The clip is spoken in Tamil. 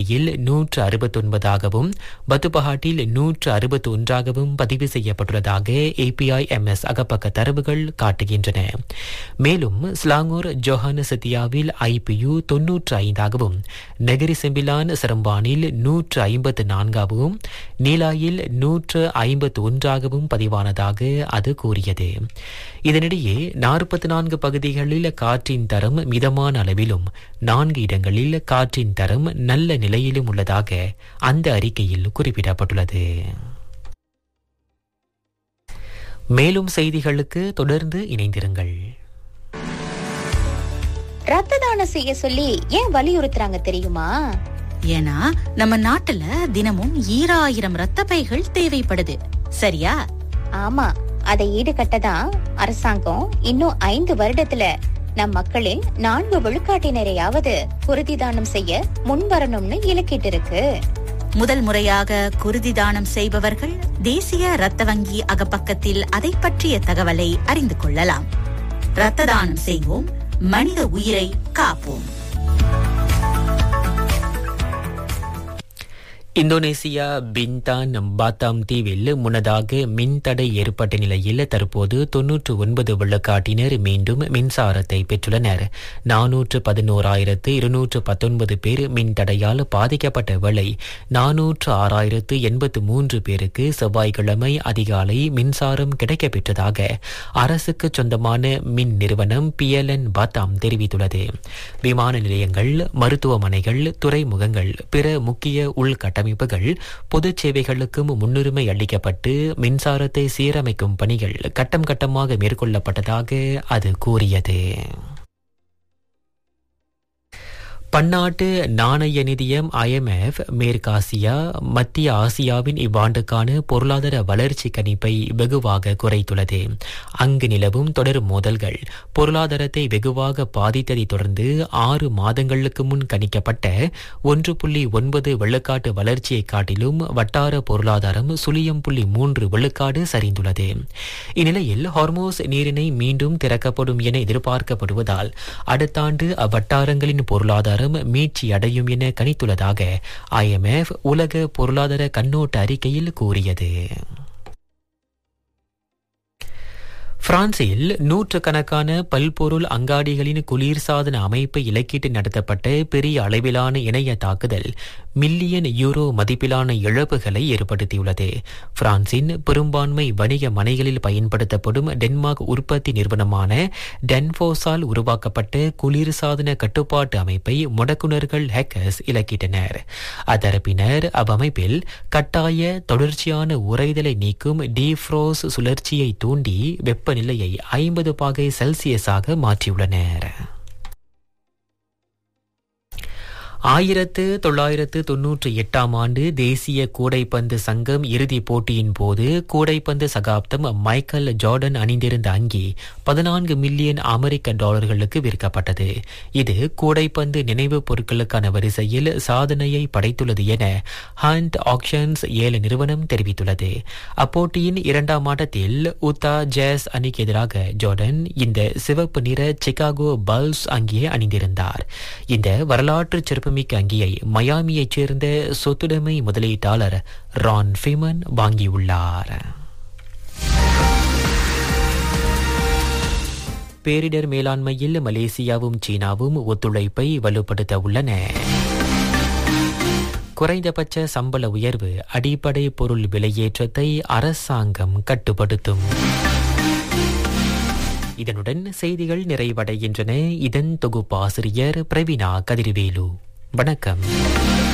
நெகிழியில் நூற்று அறுபத்தொன்பதாகவும் பத்துபஹாட்டில் நூற்று அறுபத்தி ஒன்றாகவும் பதிவு செய்யப்பட்டுள்ளதாக ஏபிஐ எம்எஸ் அகப்பக்க தரவுகள் காட்டுகின்றன மேலும் ஸ்லாங்கூர் ஜோஹான சத்தியாவில் ஐபியு தொன்னூற்று ஐந்தாகவும் நெகிரி செம்பிலான் சிரம்பானில் நூற்று ஐம்பத்து நான்காகவும் நீலாயில் நூற்று ஐம்பத்து ஒன்றாகவும் பதிவானதாக அது கூறியது இதனிடையே நாற்பத்தி நான்கு பகுதிகளில் காற்றின் தரம் மிதமான அளவிலும் நான்கு இடங்களில் காற்றின் தரம் நல்ல நிலையிலும் உள்ளதாக அந்த அறிக்கையில் குறிப்பிடப்பட்டுள்ளது மேலும் செய்திகளுக்கு தொடர்ந்து இணைந்திருங்கள் ரத்த தானம் செய்ய சொல்லி ஏன் வலியுறுத்துறாங்க தெரியுமா ஏன்னா நம்ம நாட்டுல தினமும் ஈராயிரம் ரத்த பைகள் தேவைப்படுது சரியா ஆமா அதை ஈடுகட்ட தான் அரசாங்கம் இன்னும் ஐந்து வருடத்துல நம் மக்களின் நான்கு விழுக்காட்டினரையாவது குருதி தானம் செய்ய முன்வரணும்னு இலக்கிட்டு இருக்கு முதல் முறையாக குருதி தானம் செய்பவர்கள் தேசிய ரத்த வங்கி அகப்பக்கத்தில் அதை பற்றிய தகவலை அறிந்து கொள்ளலாம் ரத்த தானம் செய்வோம் மனித உயிரை காப்போம் இந்தோனேசியா பின்தான் பாத்தாம் தீவில் முன்னதாக மின்தடை ஏற்பட்ட நிலையில் தற்போது தொன்னூற்று ஒன்பது விழுக்காட்டினர் மீண்டும் மின்சாரத்தை பெற்றுள்ளனர் நானூற்று பதினோராயிரத்து இருநூற்று பத்தொன்பது பேர் மின்தடையால் பாதிக்கப்பட்ட வேளை நானூற்று ஆறாயிரத்து எண்பத்து மூன்று பேருக்கு செவ்வாய்க்கிழமை அதிகாலை மின்சாரம் கிடைக்கப்பெற்றதாக அரசுக்கு சொந்தமான மின் நிறுவனம் பிஎல்என் பாத்தாம் தெரிவித்துள்ளது விமான நிலையங்கள் மருத்துவமனைகள் துறைமுகங்கள் பிற முக்கிய உள்கட்ட கட்டமைப்புகள் பொது சேவைகளுக்கும் முன்னுரிமை அளிக்கப்பட்டு மின்சாரத்தை சீரமைக்கும் பணிகள் கட்டம் கட்டமாக மேற்கொள்ளப்பட்டதாக அது கூறியது பன்னாட்டு நாணய நிதியம் ஐஎம்எஃப் மேற்காசியா மத்திய ஆசியாவின் இவ்வாண்டுக்கான பொருளாதார வளர்ச்சி கணிப்பை வெகுவாக குறைத்துள்ளது அங்கு நிலவும் தொடர் மோதல்கள் பொருளாதாரத்தை வெகுவாக பாதித்ததை தொடர்ந்து ஆறு மாதங்களுக்கு முன் கணிக்கப்பட்ட ஒன்று புள்ளி ஒன்பது வெள்ளக்காட்டு வளர்ச்சியை காட்டிலும் வட்டார பொருளாதாரம் சுழியம் புள்ளி மூன்று வெள்ளக்காடு சரிந்துள்ளது இந்நிலையில் ஹார்மோஸ் நீரிணை மீண்டும் திறக்கப்படும் என எதிர்பார்க்கப்படுவதால் அடுத்த ஆண்டு அவ்வட்டாரங்களின் பொருளாதாரம் பொருளாதாரம் மீட்சி அடையும் என கணித்துள்ளதாக ஐஎம்எஃப் உலக பொருளாதார கண்ணோட்ட அறிக்கையில் கூறியது பிரான்சில் நூற்றுக்கணக்கான பல்பொருள் அங்காடிகளின் குளிர்சாதன அமைப்பை இலக்கிட்டு நடத்தப்பட்ட பெரிய அளவிலான இணைய தாக்குதல் மில்லியன் யூரோ மதிப்பிலான இழப்புகளை ஏற்படுத்தியுள்ளது பிரான்சின் பெரும்பான்மை வணிக மனைகளில் பயன்படுத்தப்படும் டென்மார்க் உற்பத்தி நிறுவனமான டென்ஃபோஸால் உருவாக்கப்பட்ட குளிர்சாதன கட்டுப்பாட்டு அமைப்பை முடக்குநர்கள் ஹேக்கர்ஸ் இலக்கிட்டனர் அதரப்பினர் அவ்வமைப்பில் கட்டாய தொடர்ச்சியான உறைதலை நீக்கும் டீஃப்ரோஸ் சுழற்சியை தூண்டி வெப்பநிலையை ஐம்பது பாகை செல்சியஸாக மாற்றியுள்ளனர் ஆயிரத்து தொள்ளாயிரத்து தொன்னூற்றி எட்டாம் ஆண்டு தேசிய கூடைப்பந்து சங்கம் இறுதிப் போட்டியின் போது கூடைப்பந்து சகாப்தம் மைக்கேல் ஜார்டன் அணிந்திருந்த அங்கி பதினான்கு மில்லியன் அமெரிக்க டாலர்களுக்கு விற்கப்பட்டது இது கூடைப்பந்து நினைவுப் பொருட்களுக்கான வரிசையில் சாதனையை படைத்துள்ளது என ஹண்ட் ஆக்ஷன்ஸ் ஏழு நிறுவனம் தெரிவித்துள்ளது அப்போட்டியின் இரண்டாம் ஆட்டத்தில் உத்தா ஜேஸ் அணிக்கு எதிராக ஜார்டன் இந்த சிவப்பு நிற சிகாகோ பல்ஸ் அங்கியை அணிந்திருந்தார் இந்த வரலாற்று சிறப்பு சிறப்புமிக்க அங்கியை மயாமியைச் சேர்ந்த சொத்துடைமை முதலீட்டாளர் ரான் ஃபிமன் வாங்கியுள்ளார் பேரிடர் மேலாண்மையில் மலேசியாவும் சீனாவும் ஒத்துழைப்பை வலுப்படுத்த உள்ளன குறைந்தபட்ச சம்பள உயர்வு அடிப்படை பொருள் விலையேற்றத்தை அரசாங்கம் கட்டுப்படுத்தும் இதனுடன் செய்திகள் நிறைவடைகின்றன இதன் தொகுப்பாசிரியர் பிரவீனா கதிர்வேலு வணக்கம்